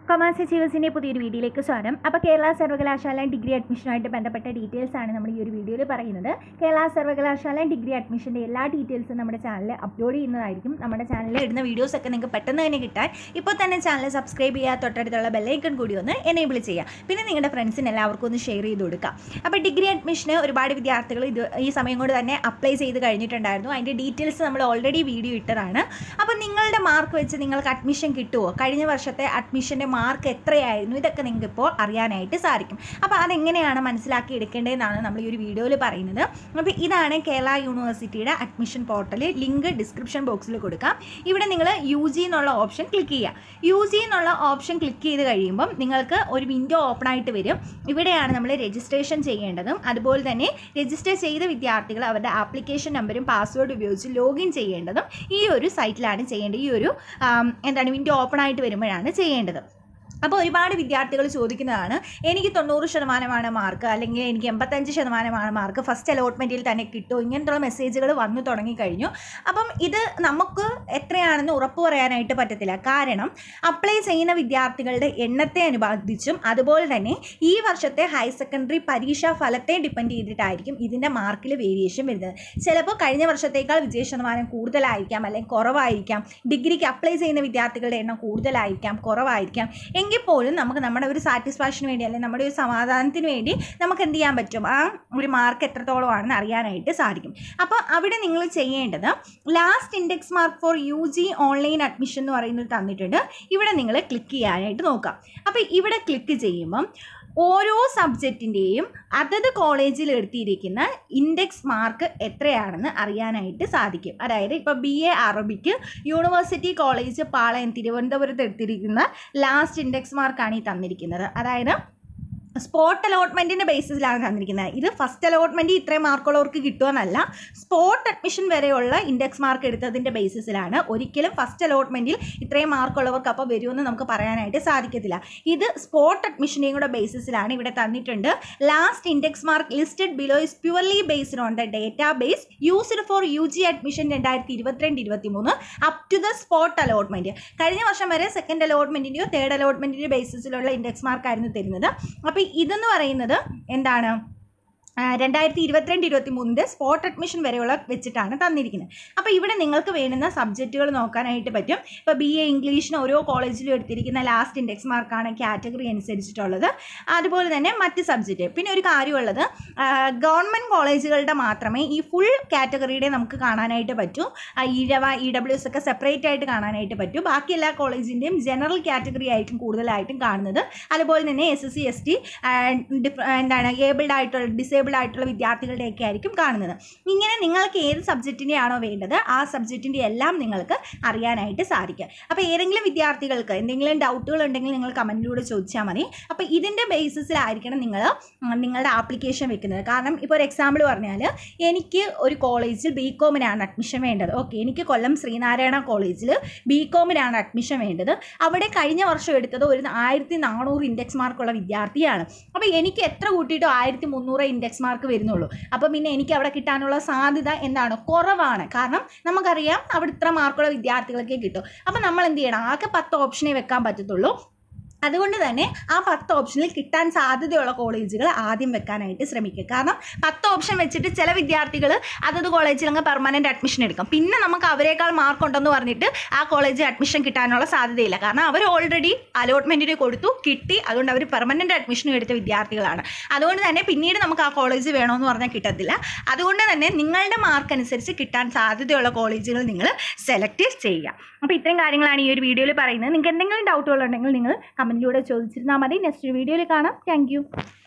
commerce അച്ചീവേഴ്സിൻ്റെ പുതിയൊരു വീഡിയോയിലേക്ക് സ്വാഗതം അപ്പോൾ കേരള സർവകലാശാല ഡിഗ്രി അഡ്മിഷനുമായിട്ട് ബന്ധപ്പെട്ട ഡീറ്റെയിൽസ് ആണ് നമ്മൾ ഈ ഒരു വീഡിയോയിൽ പറയുന്നത് കേരള സർവകലാശാല ഡിഗ്രി അഡ്മിഷൻ്റെ എല്ലാ ഡീറ്റെയിൽസും നമ്മുടെ ചാനലിൽ അപ്ലോഡ് ചെയ്യുന്നതായിരിക്കും നമ്മുടെ ചാനലിൽ ഇടുന്ന വീഡിയോസ് ഒക്കെ നിങ്ങൾക്ക് പെട്ടെന്ന് തന്നെ കിട്ടാൻ ഇപ്പോൾ തന്നെ ചാനൽ സബ്സ്ക്രൈബ് ചെയ്യുക തൊട്ടടുത്തുള്ള ബെല്ലൈക്കൺ കൂടി ഒന്ന് എനേബിൾ ചെയ്യുക പിന്നെ നിങ്ങളുടെ ഫ്രണ്ട്സിന് എല്ലാവർക്കും ഒന്ന് ഷെയർ ചെയ്ത് കൊടുക്കുക അപ്പോൾ ഡിഗ്രി അഡ്മിഷന് ഒരുപാട് വിദ്യാർത്ഥികൾ ഇത് ഈ സമയം കൊണ്ട് തന്നെ അപ്ലൈ ചെയ്ത് കഴിഞ്ഞിട്ടുണ്ടായിരുന്നു അതിൻ്റെ ഡീറ്റെയിൽസ് നമ്മൾ ഓൾറെഡി വീഡിയോ ഇട്ടതാണ് അപ്പോൾ നിങ്ങളുടെ മാർക്ക് വെച്ച് നിങ്ങൾക്ക് അഡ്മിഷൻ കിട്ടുമോ കഴിഞ്ഞ വർഷത്തെ അഡ്മിഷൻ്റെ മാർക്ക് എത്രയായിരുന്നു ഇതൊക്കെ നിങ്ങൾക്ക് ഇപ്പോൾ അറിയാനായിട്ട് സാധിക്കും അപ്പോൾ അതെങ്ങനെയാണ് മനസ്സിലാക്കി എടുക്കേണ്ടതെന്നാണ് നമ്മൾ ഈ ഒരു വീഡിയോയിൽ പറയുന്നത് അപ്പോൾ ഇതാണ് കേരള യൂണിവേഴ്സിറ്റിയുടെ അഡ്മിഷൻ പോർട്ടൽ ലിങ്ക് ഡിസ്ക്രിപ്ഷൻ ബോക്സിൽ കൊടുക്കാം ഇവിടെ നിങ്ങൾ യു ജി എന്നുള്ള ഓപ്ഷൻ ക്ലിക്ക് ചെയ്യുക യു ജി എന്നുള്ള ഓപ്ഷൻ ക്ലിക്ക് ചെയ്ത് കഴിയുമ്പം നിങ്ങൾക്ക് ഒരു വിൻഡോ ഓപ്പൺ ആയിട്ട് വരും ഇവിടെയാണ് നമ്മൾ രജിസ്ട്രേഷൻ ചെയ്യേണ്ടതും അതുപോലെ തന്നെ രജിസ്റ്റർ ചെയ്ത വിദ്യാർത്ഥികൾ അവരുടെ ആപ്ലിക്കേഷൻ നമ്പറും പാസ്വേഡ് ഉപയോഗിച്ച് ലോഗിൻ ചെയ്യേണ്ടതും ഈ ഒരു സൈറ്റിലാണ് ചെയ്യേണ്ടത് ഈ ഒരു ആം, എന്താണ് വിൻഡോ ഓപ്പൺ ആയിട്ട് വരുമ്പോഴാണ് ചെയ്യേണ്ടത് അപ്പോൾ ഒരുപാട് വിദ്യാർത്ഥികൾ ചോദിക്കുന്നതാണ് എനിക്ക് തൊണ്ണൂറ് ശതമാനമാണ് മാർക്ക് അല്ലെങ്കിൽ എനിക്ക് എൺപത്തഞ്ച് ശതമാനമാണ് മാർക്ക് ഫസ്റ്റ് അലോട്ട്മെൻറ്റിൽ തന്നെ കിട്ടുമോ ഇങ്ങനത്തുള്ള മെസ്സേജുകൾ വന്നു തുടങ്ങിക്കഴിഞ്ഞു അപ്പം ഇത് നമുക്ക് എത്രയാണെന്ന് ഉറപ്പ് പറയാനായിട്ട് പറ്റത്തില്ല കാരണം അപ്ലൈ ചെയ്യുന്ന വിദ്യാർത്ഥികളുടെ എണ്ണത്തെ അനുബന്ധിച്ചും അതുപോലെ തന്നെ ഈ വർഷത്തെ ഹയർ സെക്കൻഡറി പരീക്ഷാ ഫലത്തെ ഡിപ്പെൻഡ് ചെയ്തിട്ടായിരിക്കും ഇതിൻ്റെ മാർക്കിൽ വേരിയേഷൻ വരുന്നത് ചിലപ്പോൾ കഴിഞ്ഞ വർഷത്തേക്കാൾ വിജയ ശതമാനം കൂടുതലായിരിക്കാം അല്ലെങ്കിൽ കുറവായിരിക്കാം ഡിഗ്രിക്ക് അപ്ലൈ ചെയ്യുന്ന വിദ്യാർത്ഥികളുടെ എണ്ണം കൂടുതലായിരിക്കാം കുറവായിരിക്കാം എങ്കിൽ പോലും നമുക്ക് നമ്മുടെ ഒരു സാറ്റിസ്ഫാക്ഷന് വേണ്ടി അല്ലെങ്കിൽ നമ്മുടെ ഒരു സമാധാനത്തിന് വേണ്ടി നമുക്ക് എന്ത് ചെയ്യാൻ പറ്റും ആ ഒരു മാർക്ക് എത്രത്തോളമാണെന്ന് അറിയാനായിട്ട് സാധിക്കും അപ്പോൾ അവിടെ നിങ്ങൾ ചെയ്യേണ്ടത് last index mark for U G online admission എന്ന് പറയുന്നത് തന്നിട്ടുണ്ട് ഇവിടെ നിങ്ങൾ ക്ലിക്ക് ചെയ്യാനായിട്ട് നോക്കാം അപ്പോൾ ഇവിടെ ക്ലിക്ക് ചെയ്യുമ്പം ഓരോ സബ്ജക്റ്റിൻ്റെയും അതത് കോളേജിൽ എടുത്തിരിക്കുന്ന ഇൻഡെക്സ് മാർക്ക് എത്രയാണെന്ന് അറിയാനായിട്ട് സാധിക്കും അതായത് ഇപ്പോൾ B A Arabic university college Palayam തിരുവനന്തപുരത്ത് എടുത്തിരിക്കുന്ന ലാസ്റ്റ് ഇൻഡെക്സ് മാർക്കാണ് ഈ തന്നിരിക്കുന്നത് അതായത് സ്പോട്ട് അലോട്ട്മെൻറ്റിൻ്റെ ബേസിസിലാണ് തന്നിരിക്കുന്നത് ഇത് ഫസ്റ്റ് അലോട്ട്മെൻറ്റ് ഇത്രയും മാർക്കുള്ളവർക്ക് കിട്ടുമെന്നല്ല സ്പോട്ട് അഡ്മിഷൻ വരെയുള്ള ഇൻഡെക്സ് മാർക്ക് എടുത്തതിൻ്റെ ബേസിസിലാണ് ഒരിക്കലും ഫസ്റ്റ് അലോട്ട്മെൻറ്റിൽ ഇത്രയും മാർക്കുള്ളവർക്ക് അപ്പോൾ വരുമെന്ന് നമുക്ക് പറയാനായിട്ട് സാധിക്കത്തില്ല ഇത് സ്പോട്ട് അഡ്മിഷൻ്റെയും കൂടെ ബേസിസിലാണ് ഇവിടെ തന്നിട്ടുണ്ട് last index mark listed below is purely based on the database used for U G admission രണ്ടായിരത്തി ഇരുപത്തിരണ്ട് ഇരുപത്തി മൂന്ന് up to the spot allotment കഴിഞ്ഞ വർഷം വരെ സെക്കൻഡ് അലോട്ട്മെൻറ്റിൻ്റെയോ തേർഡ് അലോട്ട്മെൻറ്റിൻ്റെയോ ബേസിസിലുള്ള ഇൻഡെക്സ് മാർക്കായിരുന്നു തരുന്നത് അപ്പോൾ ഇതെന്ന് പറയുന്നത് എന്താണ് ആ, രണ്ടായിരത്തി ഇരുപത്തിരണ്ട് ഇരുപത്തി മൂന്നിൻ്റെ സ്പോട്ട് അഡ്മിഷൻ വരെയുള്ള വെച്ചിട്ടാണ് തന്നിരിക്കുന്നത് അപ്പോൾ ഇവിടെ നിങ്ങൾക്ക് വേണ്ടുന്ന സബ്ജക്റ്റുകൾ നോക്കാനായിട്ട് പറ്റും ഇപ്പോൾ ബി എ ഇംഗ്ലീഷിന് ഓരോ കോളേജിലും എടുത്തിരിക്കുന്ന ലാസ്റ്റ് ഇൻഡെക്സ് മാർക്കാണ് കാറ്റഗറി അനുസരിച്ചിട്ടുള്ളത് അതുപോലെ തന്നെ മറ്റ് സബ്ജക്റ്റ് പിന്നെ ഒരു കാര്യമുള്ളത് ഗവൺമെൻറ് കോളേജുകളുടെ മാത്രമേ ഈ ഫുൾ കാറ്റഗറിയുടെ നമുക്ക് കാണാനായിട്ട് പറ്റൂ ആ, ഈഴവ ഇ ഡബ്ല്യു എസ് ഒക്കെ സെപ്പറേറ്റ് ആയിട്ട് കാണാനായിട്ട് പറ്റൂ ബാക്കി എല്ലാ കോളേജിൻ്റെയും ജനറൽ കാറ്റഗറി ആയിരിക്കും കൂടുതലായിട്ടും കാണുന്നത് അതുപോലെ തന്നെ S S C S T എന്താണ് ഏബിൾഡ് ആയിട്ടുള്ള ഡിസേബിൾഡ് ആയിട്ടുള്ള വിദ്യാർത്ഥികളുടെയൊക്കെ ആയിരിക്കും കാണുന്നത് ഇങ്ങനെ നിങ്ങൾക്ക് ഏത് സബ്ജക്റ്റിൻ്റെയാണോ വേണ്ടത് ആ സബ്ജക്റ്റിൻ്റെ എല്ലാം നിങ്ങൾക്ക് അറിയാനായിട്ട് സാധിക്കും അപ്പോൾ ഏതെങ്കിലും വിദ്യാർത്ഥികൾക്ക് എന്തെങ്കിലും ഡൗട്ടുകൾ ഉണ്ടെങ്കിൽ നിങ്ങൾ കമൻറ്റിലൂടെ ചോദിച്ചാൽ മതി അപ്പോൾ ഇതിൻ്റെ ബേസിസിലായിരിക്കണം നിങ്ങൾ നിങ്ങളുടെ ആപ്ലിക്കേഷൻ വെക്കുന്നത് കാരണം ഇപ്പോൾ ഒരു എക്സാമ്പിൾ പറഞ്ഞാൽ എനിക്ക് ഒരു കോളേജിൽ ബി കോമിനാണ് അഡ്മിഷൻ വേണ്ടത് ഓക്കെ എനിക്ക് കൊല്ലം ശ്രീനാരായണ കോളേജിൽ ബി കോമിനാണ് അഡ്മിഷൻ വേണ്ടത് അവിടെ കഴിഞ്ഞ വർഷം എടുത്തത് ഒരു ആയിരത്തി നാനൂറ് ഇൻഡെക്സ് മാർക്കുള്ള വിദ്യാർത്ഥിയാണ് അപ്പോൾ എനിക്ക് എത്ര കൂട്ടിയിട്ടോ ആയിരത്തി മുന്നൂറ് ഇൻഡെക്സ് മാർക്ക് വരുന്നുള്ളൂ അപ്പോൾ പിന്നെ എനിക്ക് അവിടെ കിട്ടാനുള്ള സാധ്യത എന്താണ് കുറവാണ് കാരണം നമുക്കറിയാം അവിടെ ഇത്ര മാർക്കുള്ള വിദ്യാർത്ഥികൾക്കേ കിട്ടും അപ്പോൾ നമ്മൾ എന്ത് ചെയ്യണം ആകെ പത്ത് ഓപ്ഷനേ വെക്കാൻ പറ്റത്തുള്ളൂ അതുകൊണ്ട് തന്നെ ആ പത്ത് ഓപ്ഷനിൽ കിട്ടാൻ സാധ്യതയുള്ള കോളേജുകൾ ആദ്യം വെക്കാനായിട്ട് ശ്രമിക്കുക കാരണം പത്ത് ഓപ്ഷൻ വെച്ചിട്ട് ചില വിദ്യാർത്ഥികൾ അതത് കോളേജിൽ അങ്ങ് പെർമനൻറ്റ് അഡ്മിഷൻ എടുക്കും പിന്നെ നമുക്ക് അവരെക്കാൾ മാർക്ക് ഉണ്ടെന്ന് പറഞ്ഞിട്ട് ആ കോളേജിൽ അഡ്മിഷൻ കിട്ടാനുള്ള സാധ്യതയില്ല കാരണം അവർ ഓൾറെഡി അലോട്ട്മെൻറ്റിന് കൊടുത്തു കിട്ടി അതുകൊണ്ട് അവർ പെർമനൻറ്റ് അഡ്മിഷൻ എടുത്ത വിദ്യാർത്ഥികളാണ് അതുകൊണ്ട് തന്നെ പിന്നീട് നമുക്ക് ആ കോളേജ് വേണമെന്ന് പറഞ്ഞാൽ കിട്ടത്തില്ല അതുകൊണ്ട് തന്നെ നിങ്ങളുടെ മാർക്ക് അനുസരിച്ച് കിട്ടാൻ സാധ്യതയുള്ള കോളേജുകൾ നിങ്ങൾ സെലക്ട് ചെയ്യുക അപ്പോൾ ഇത്രയും കാര്യങ്ങളാണ് ഈ ഒരു വീഡിയോയിൽ പറയുന്നത് നിങ്ങൾക്ക് എന്തെങ്കിലും ഡൗട്ടുകൾ ഉണ്ടെങ്കിൽ നിങ്ങൾ കമൻറ്റിലൂടെ ചോദിച്ചിരുന്നാൽ മതി നെക്സ്റ്റ് വീഡിയോയിൽ കാണാം താങ്ക്